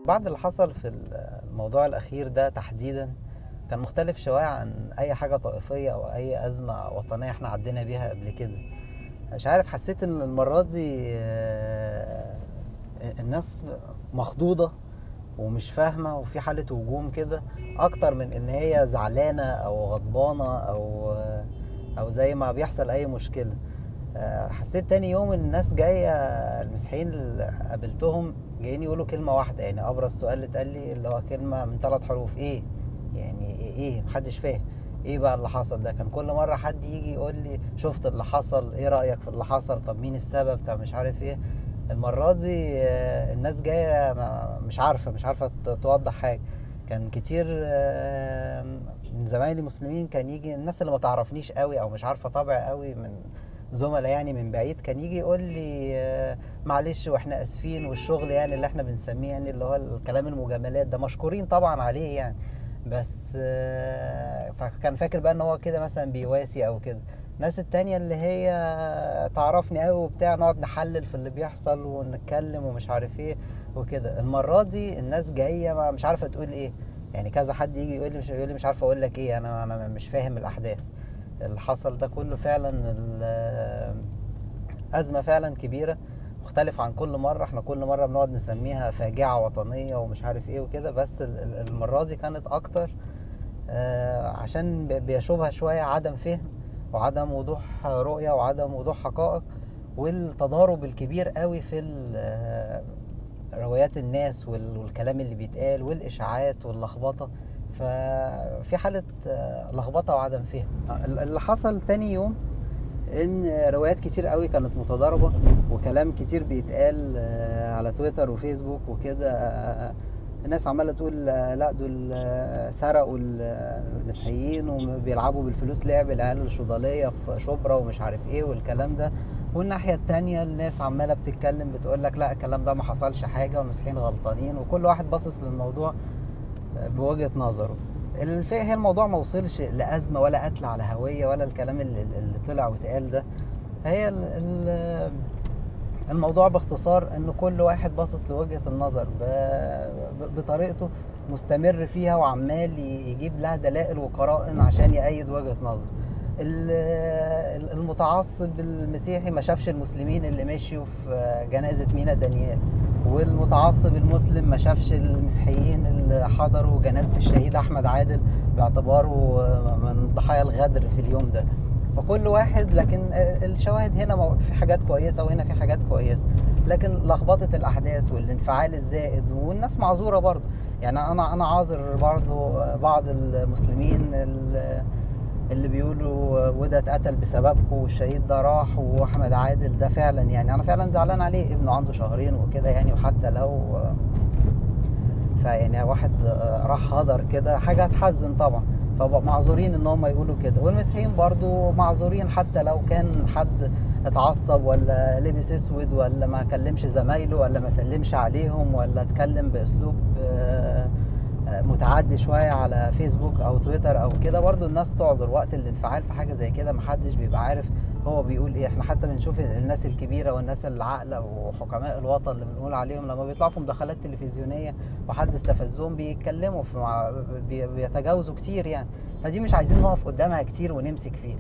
بعد اللي حصل في الموضوع الأخير ده تحديدا كان مختلف شوية عن أي حاجة طائفية أو أي أزمة وطنية احنا عدينا بيها قبل كده مش عارف حسيت إن المرة دي آه، الناس مخضوضة ومش فاهمة وفي حالة هجوم كده أكتر من إن هي زعلانة أو غضبانة أو أو زي ما بيحصل أي مشكلة آه، حسيت تاني يوم إن الناس جاية المسيحيين اللي قابلتهم جايين يقولوا كلمة واحدة يعني أبرز سؤال اللي اتقال لي اللي هو كلمة من ثلاث حروف إيه؟ يعني إيه, إيه؟ محدش فاهم ايه بقى اللي حصل ده كان كل مره حد يجي يقول لي شفت اللي حصل ايه رايك في اللي حصل طب مين السبب طب مش عارف ايه المره دي آه، الناس جايه ما- مش عارفه مش عارفه ت- توضح حاجه كان كتير آه، من زمايلي المسلمين كان يجي الناس اللي ما تعرفنيش قوي او مش عارفه طبع قوي من زملاء يعني من بعيد كان يجي يقول لي آه، معلش واحنا اسفين والشغل يعني اللي احنا بنسميه يعني اللي هو الكلام المجاملات ده مشكورين طبعا عليه يعني بس آه، فكان فاكر بقى ان هو كده مثلا بيواسي او كده الناس التانية اللي هي تعرفني قوي وبتاع نقعد نحلل في اللي بيحصل ونتكلم ومش عارف ايه وكده المرة دي الناس جاية ما- مش عارفة تقول ايه يعني كذا حد يجي يقول لي مش يقول لي مش عارف اقول لك ايه انا انا مش فاهم الاحداث اللي حصل ده كله فعلا ال- ازمة فعلا كبيرة مختلف عن كل مرة احنا كل مرة بنقعد نسميها فاجعة وطنية ومش عارف ايه وكده بس ال- ال- المرة دي كانت اكتر آه، عشان بي- بيشوبها شوية عدم فهم وعدم وضوح رؤية وعدم وضوح حقائق والتضارب الكبير قوي في ال- آه، روايات الناس وال- والكلام اللي بيتقال والإشاعات واللخبطة ففي حالة آه، لخبطة وعدم فهم ال- اللي حصل تاني يوم ان روايات كتير قوي كانت متضاربة وكلام كتير بيتقال آه، على تويتر وفيسبوك وكده آه، الناس عمالة تقول آه، لا دول آه، سرقوا ال- المسيحيين وبيلعبوا بالفلوس لعب العيال الشضالية في شبرا ومش عارف ايه والكلام ده والناحية التانية الناس عمالة بتتكلم بتقول لك لا الكلام ده ما حصلش حاجة والمسيحيين غلطانين وكل واحد باصص للموضوع بوجهة نظره الفئة هي الموضوع ما وصلش لأزمة ولا قتل على هوية ولا الكلام اللي, اللي طلع واتقال ده هي ال ال الموضوع باختصار ان كل واحد باصص لوجهة النظر ب- ب- بطريقته مستمر فيها وعمال ي- يجيب لها دلائل وقرائن عشان يأيد وجهة نظره ال- المتعصب المسيحي ما شافش المسلمين اللي مشيوا في جنازة مينا دانيال والمتعصب المسلم ما شافش المسيحيين اللي حضروا جنازة الشهيد أحمد عادل باعتباره من ضحايا الغدر في اليوم ده فكل واحد لكن الشواهد هنا مو- في حاجات كويسة وهنا في حاجات كويسة لكن لخبطة الأحداث والانفعال الزائد والناس معذورة برضه يعني أنا أنا عاذر برضه بعض المسلمين اللي اللي بيقولوا وده اتقتل بسببكم والشهيد ده راح واحمد عادل ده فعلا يعني انا فعلا زعلان عليه ابنه عنده شهرين وكده يعني وحتى لو فيعني واحد راح هدر كده حاجه تحزن طبعا فمعذورين ان هم يقولوا كده والمسيحيين برضو معذورين حتى لو كان حد اتعصب ولا لبس اسود ولا ما كلمش زمايله ولا ما سلمش عليهم ولا اتكلم باسلوب آه، آه، متعدي شويه على فيسبوك او تويتر او كده برضو الناس تعذر وقت الانفعال في حاجه زي كده محدش بيبقى عارف هو بيقول ايه احنا حتى بنشوف الناس الكبيره والناس العاقله وحكماء الوطن اللي بنقول عليهم لما بيطلعوا في مداخلات تلفزيونيه وحد استفزهم بيتكلموا في مع... بي- بيتجاوزوا كتير يعني فدي مش عايزين نقف قدامها كتير ونمسك فيها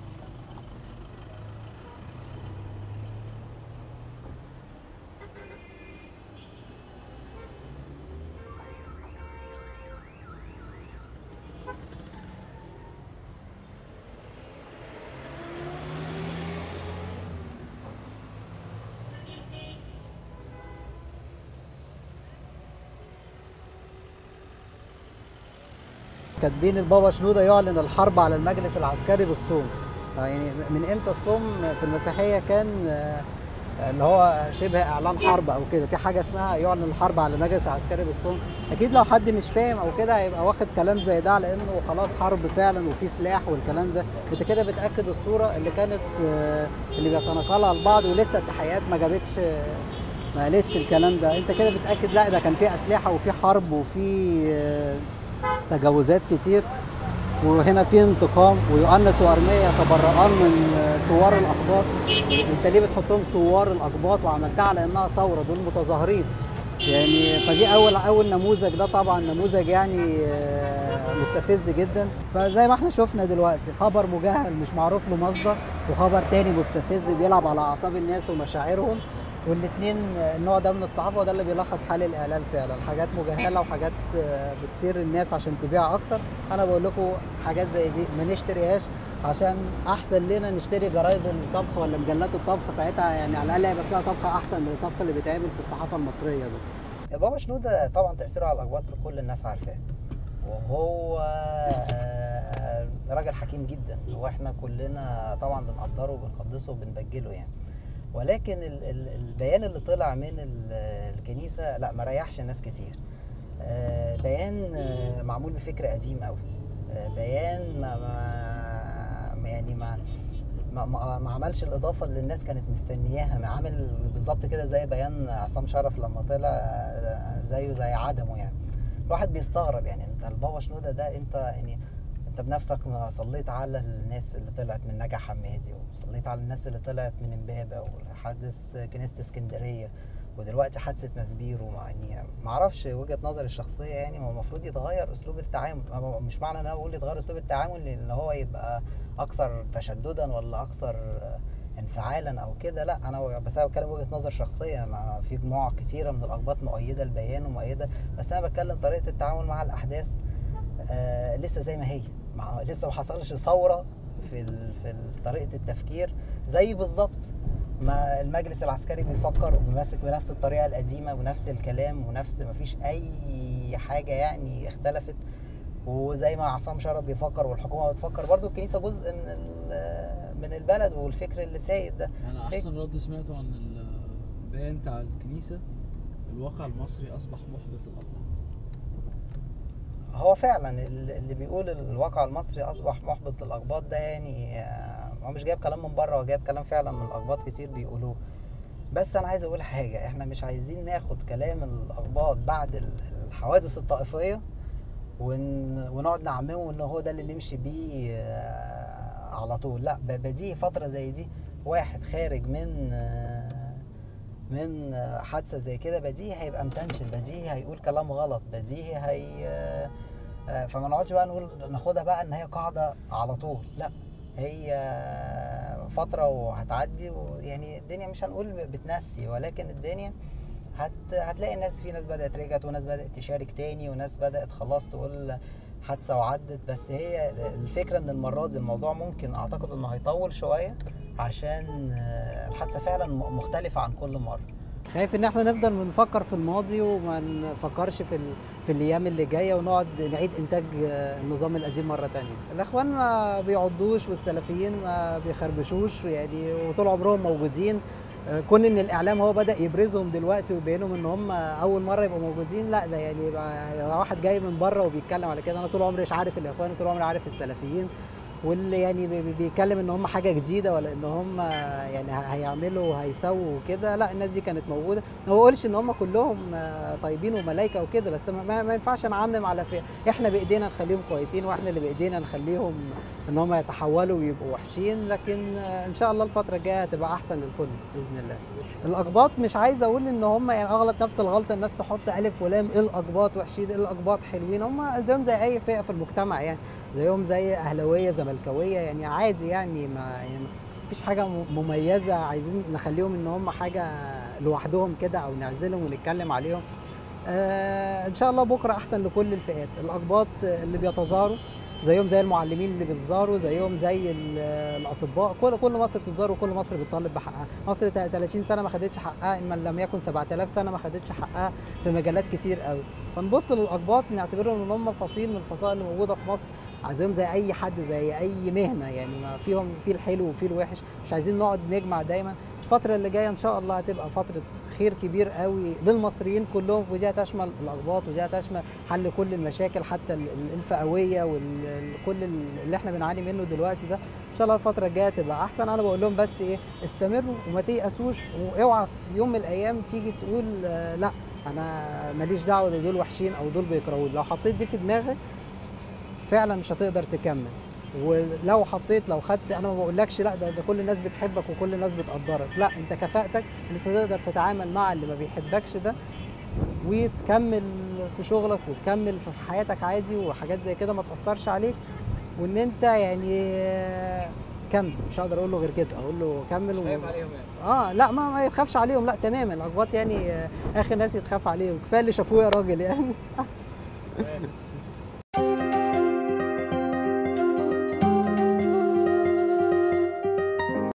كاتبين البابا شنودة يعلن الحرب على المجلس العسكري بالصوم آه يعني من امتى الصوم في المسيحية كان آه، اللي هو شبه اعلان حرب او كده في حاجة اسمها يعلن الحرب على المجلس العسكري بالصوم اكيد لو حد مش فاهم او كده هيبقى واخد كلام زي ده على انه خلاص حرب فعلا وفي سلاح والكلام ده انت كده بتاكد الصورة اللي كانت آه، اللي بيتناقلها البعض ولسه التحقيقات ما جابتش ما قالتش الكلام ده انت كده بتاكد لا ده كان في اسلحه وفي حرب وفي آه، تجاوزات كتير وهنا في انتقام ويؤنس وارميه يتبرئان من آه، ثوار الاقباط انت ليه بتحطهم ثوار الاقباط وعملتها على انها ثوره دول متظاهرين يعني فدي اول اول نموذج ده طبعا نموذج يعني آه، مستفز جدا فزي ما احنا شفنا دلوقتي خبر مجهل مش معروف له مصدر وخبر تاني مستفز بيلعب على اعصاب الناس ومشاعرهم والاثنين النوع ده من الصحافه وده اللي بيلخص حال الاعلام فعلا حاجات مجهله وحاجات آه، بتثير الناس عشان تبيع اكتر انا بقول لكم حاجات زي دي ما نشتريهاش عشان احسن لنا نشتري جرايد الطبخ ولا مجلات الطبخ ساعتها يعني على الاقل هيبقى فيها طبخ احسن من الطبخ اللي بيتعمل في الصحافه المصريه ده بابا شنودة طبعا تأثيره على الأخبار كل الناس عارفاه وهو آه، راجل حكيم جدا واحنا كلنا طبعا بنقدره وبنقدسه وبنبجله يعني ولكن ال- ال- البيان اللي طلع من ال- الكنيسة لا ما ريحش ناس كتير آه، بيان آه، معمول بفكر قديم قوي آه، بيان ما, ما يعني ما ما, ما, ما عملش الاضافه اللي الناس كانت مستنياها ما عامل بالظبط كده زي بيان عصام شرف لما طلع آه، زيه زي عدمه يعني الواحد بيستغرب يعني انت البابا شنوده ده انت يعني انت بنفسك ما صليت على الناس اللي طلعت من نجع حمادي وصليت على الناس اللي طلعت من امبابه وحادث كنيسه اسكندريه ودلوقتي حادثه مسبير وما يعني ما اعرفش وجهه نظري الشخصيه يعني هو المفروض يتغير اسلوب التعامل ما- مش معنى ان انا بقول يتغير اسلوب التعامل ان هو يبقى اكثر تشددا ولا اكثر انفعالا او كده لا انا بس انا بتكلم وجهه نظر شخصيه انا في مجموعه كتيره من الاقباط مؤيده البيان ومؤيده بس انا بتكلم طريقه التعامل مع الاحداث آه لسه زي ما هي مع لسه ما حصلش ثوره في ال... في ال- طريقه التفكير زي بالظبط ما المجلس العسكري بيفكر وماسك بنفس الطريقه القديمه ونفس الكلام ونفس ما فيش اي حاجه يعني اختلفت وزي ما عصام شرف بيفكر والحكومه بتفكر برضو الكنيسه جزء من ال- من البلد والفكر اللي سايد ده انا فك- احسن رد سمعته عن البيان بتاع الكنيسه الواقع المصري اصبح محبط للاقباط هو فعلا ال- اللي بيقول الواقع المصري اصبح محبط للاقباط ده يعني آه، هو مش جايب كلام من بره هو جايب كلام فعلا من الاقباط كتير بيقولوه بس انا عايز اقول حاجه احنا مش عايزين ناخد كلام الاقباط بعد ال- الحوادث الطائفيه ون... ونقعد نعممه ان هو ده اللي نمشي بيه آه، على طول لا ب- بديهي فتره زي دي واحد خارج من آه، من آه، حادثه زي كده بديهي هيبقى متنشن بديهي هيقول كلام غلط بديهي هي آه، آه، فما نقعدش بقى نقول ناخدها بقى ان هي قاعده على طول لا هي فتره وهتعدي ويعني الدنيا مش هنقول بتنسي ولكن الدنيا هت هتلاقي الناس في ناس بدات رجعت وناس بدات تشارك تاني وناس بدات خلاص تقول حادثه وعدت بس هي الفكره ان المره دي الموضوع ممكن اعتقد انه هيطول شويه عشان آه، الحادثه فعلا م- مختلفه عن كل مره خايف ان احنا نفضل بنفكر في الماضي وما نفكرش في ال... في الايام اللي جايه ونقعد نعيد انتاج آه، النظام القديم مره تانية الاخوان ما بيعضوش والسلفيين ما بيخربشوش يعني وطول عمرهم موجودين آه، كون ان الاعلام هو بدا يبرزهم دلوقتي ويبينهم ان هم اول مره يبقوا موجودين لا ده يعني يبقى واحد جاي من بره وبيتكلم على كده انا طول عمري مش عارف الاخوان طول عمري عارف السلفيين واللي يعني بي- بي- بيتكلم ان هم حاجه جديده ولا ان هم يعني ه- هيعملوا وهيسووا وكده لا الناس دي كانت موجوده ما بقولش ان هم كلهم آه، طيبين وملائكه وكده بس ما- ما, ما ينفعش نعمم على في احنا بايدينا نخليهم كويسين واحنا اللي بايدينا نخليهم ان هم يتحولوا ويبقوا وحشين لكن آه، ان شاء الله الفتره الجايه هتبقى احسن للكل باذن الله الاقباط مش عايز اقول ان هم يعني اغلط نفس الغلطه الناس تحط الف ولام ايه الاقباط وحشين ايه الاقباط حلوين هم زيهم زي اي فئه في المجتمع يعني زيهم زي اهلاويه زملكاويه يعني عادي يعني ما يعني مفيش حاجه م- مميزه عايزين نخليهم ان هم حاجه لوحدهم كده او نعزلهم ونتكلم عليهم آه ان شاء الله بكره احسن لكل الفئات الاقباط اللي بيتظاهروا زيهم زي المعلمين اللي بيتظاهروا زيهم زي ال- الاطباء كل كل مصر بتتظاهر وكل مصر بتطالب بحقها مصر تا- 30 سنه ما خدتش حقها ان لم يكن 7000 سنه ما خدتش حقها في مجالات كتير قوي فنبص للاقباط نعتبرهم ان هم فصيل من الفصائل اللي موجوده في مصر عايزينهم زي اي حد زي اي مهنه يعني ما فيهم في الحلو وفي الوحش مش عايزين نقعد نجمع دايما الفترة اللي جاية إن شاء الله هتبقى فترة خير كبير قوي للمصريين كلهم ودي هتشمل الأقباط ودي هتشمل حل كل المشاكل حتى ال- ال- الفئوية وكل اللي احنا بنعاني منه دلوقتي ده إن شاء الله الفترة الجاية تبقى أحسن أنا بقول لهم بس إيه استمروا وما تيأسوش واوعى في يوم من الأيام تيجي تقول آه، لا أنا ماليش دعوة ده دول وحشين أو دول بيكرهوني لو حطيت دي في دماغك فعلا مش هتقدر تكمل ولو حطيت لو خدت انا ما بقولكش لا ده, ده كل الناس بتحبك وكل الناس بتقدرك لا انت كفاءتك ان انت تقدر تتعامل مع اللي ما بيحبكش ده وتكمل في شغلك وتكمل في حياتك عادي وحاجات زي كده ما تاثرش عليك وان انت يعني آه، كمل مش هقدر اقول له غير كده اقول له كمل مش و... خايف عليهم يعني اه لا ما, ما يتخافش عليهم لا تماما الاخباط يعني آه، اخر ناس يتخاف عليهم كفايه اللي شافوه يا راجل يعني تمام.